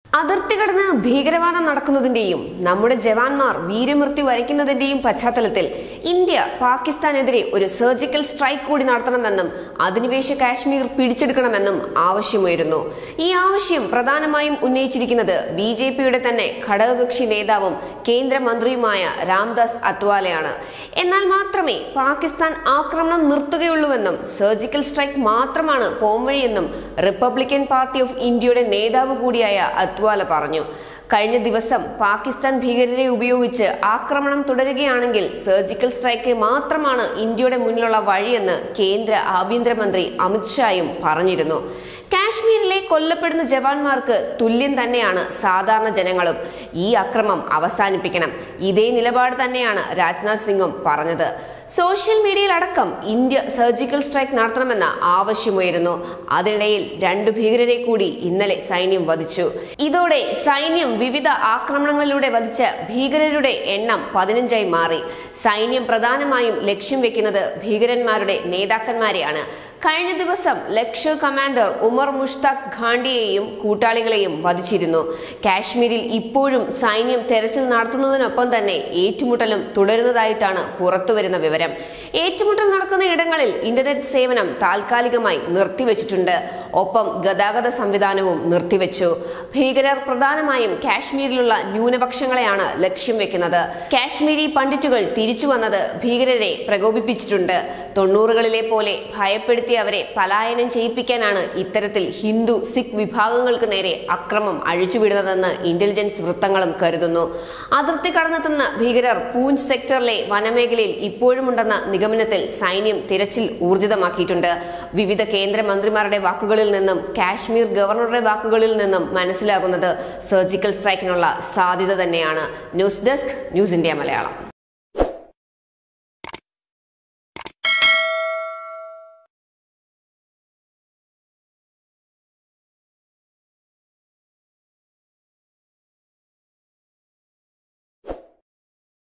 അതിർത്തി കടന്ന് ഭീകരവാദം നടക്കുന്നതിന്റെയും നമ്മുടെ ജവാന്മാർ വീരമൃത്യു വരയ്ക്കുന്നതിന്റെയും പശ്ചാത്തലത്തിൽ ഇന്ത്യ പാകിസ്ഥാനെതിരെ ഒരു സർജിക്കൽ സ്ട്രൈക്ക് കൂടി നടത്തണമെന്നും അധിനിവേശ കാശ്മീർ പിടിച്ചെടുക്കണമെന്നും ആവശ്യമുയരുന്നു ഈ ആവശ്യം പ്രധാനമായും ഉന്നയിച്ചിരിക്കുന്നത് ബി ജെ പിയുടെ തന്നെ ഘടകകക്ഷി നേതാവും കേന്ദ്രമന്ത്രിയുമായ രാംദാസ് അത്വാലെയാണ് എന്നാൽ മാത്രമേ പാകിസ്ഥാൻ ആക്രമണം നിർത്തുകയുള്ളൂവെന്നും സർജിക്കൽ സ്ട്രൈക്ക് മാത്രമാണ് പോംവഴിയെന്നും റിപ്പബ്ലിക്കൻ പാർട്ടി ഓഫ് ഇന്ത്യയുടെ നേതാവ് കൂടിയായ അത്വാല പറഞ്ഞു കഴിഞ്ഞ ദിവസം പാകിസ്ഥാൻ ഭീകരരെ ഉപയോഗിച്ച് ആക്രമണം തുടരുകയാണെങ്കിൽ സർജിക്കൽ സ്ട്രൈക്ക് മാത്രമാണ് ഇന്ത്യയുടെ മുന്നിലുള്ള വഴിയെന്ന് കേന്ദ്ര ആഭ്യന്തരമന്ത്രി അമിത്ഷായും പറഞ്ഞിരുന്നു കാശ്മീരിലെ കൊല്ലപ്പെടുന്ന ജവാന്മാർക്ക് തുല്യം തന്നെയാണ് സാധാരണ ജനങ്ങളും ഈ അക്രമം അവസാനിപ്പിക്കണം ഇതേ നിലപാട് തന്നെയാണ് രാജ്നാഥ് സിംഗും പറഞ്ഞത് സോഷ്യൽ മീഡിയയിലടക്കം ഇന്ത്യ സർജിക്കൽ സ്ട്രൈക്ക് നടത്തണമെന്ന ആവശ്യമുയരുന്നു അതിനിടയിൽ രണ്ടു ഭീകരരെ കൂടി ഇന്നലെ സൈന്യം വധിച്ചു ഇതോടെ സൈന്യം വിവിധ ആക്രമണങ്ങളിലൂടെ വധിച്ച ഭീകരരുടെ എണ്ണം പതിനഞ്ചായി മാറി സൈന്യം പ്രധാനമായും ലക്ഷ്യം വെക്കുന്നത് ഭീകരന്മാരുടെ നേതാക്കന്മാരെയാണ് കഴിഞ്ഞ ദിവസം ലഷ്കർ കമാൻഡർ ഉമർ മുഷ്താഖ് ഖാണ്ടിയെയും കൂട്ടാളികളെയും വധിച്ചിരുന്നു കാശ്മീരിൽ ഇപ്പോഴും സൈന്യം തെരച്ചിൽ നടത്തുന്നതിനൊപ്പം തന്നെ ഏറ്റുമുട്ടലും തുടരുന്നതായിട്ടാണ് പുറത്തുവരുന്ന വിവരം ഏറ്റുമുട്ടൽ നടക്കുന്ന ഇടങ്ങളിൽ ഇന്റർനെറ്റ് സേവനം താൽക്കാലികമായി നിർത്തിവെച്ചിട്ടുണ്ട് ഒപ്പം ഗതാഗത സംവിധാനവും നിർത്തിവെച്ചു ഭീകരർ പ്രധാനമായും കാശ്മീരിലുള്ള ന്യൂനപക്ഷങ്ങളെയാണ് ലക്ഷ്യം വെക്കുന്നത് കാശ്മീരി പണ്ഡിറ്റുകൾ തിരിച്ചു വന്നത് ഭീകരരെ പ്രകോപിപ്പിച്ചിട്ടുണ്ട് തൊണ്ണൂറുകളിലെ പോലെ ഭയപ്പെടുത്തി അവരെ പലായനം ചെയ്യിപ്പിക്കാനാണ് ഇത്തരത്തിൽ ഹിന്ദു സിഖ് വിഭാഗങ്ങൾക്ക് നേരെ അക്രമം അഴിച്ചുവിടുന്നതെന്ന് ഇന്റലിജൻസ് വൃത്തങ്ങളും കരുതുന്നു അതിർത്തി കടന്നെത്തുന്ന ഭീകരർ പൂഞ്ച് സെക്ടറിലെ വനമേഖലയിൽ ഇപ്പോഴുമുണ്ടെന്ന നിഗമനത്തിൽ സൈന്യം തിരച്ചിൽ ഊർജിതമാക്കിയിട്ടുണ്ട് വിവിധ കേന്ദ്രമന്ത്രിമാരുടെ വാക്കുകളിൽ നിന്നും കാശ്മീർ ഗവർണറുടെ വാക്കുകളിൽ നിന്നും മനസ്സിലാകുന്നത് സർജിക്കൽ സ്ട്രൈക്കിനുള്ള സാധ്യത തന്നെയാണ് news desk news India Malayalam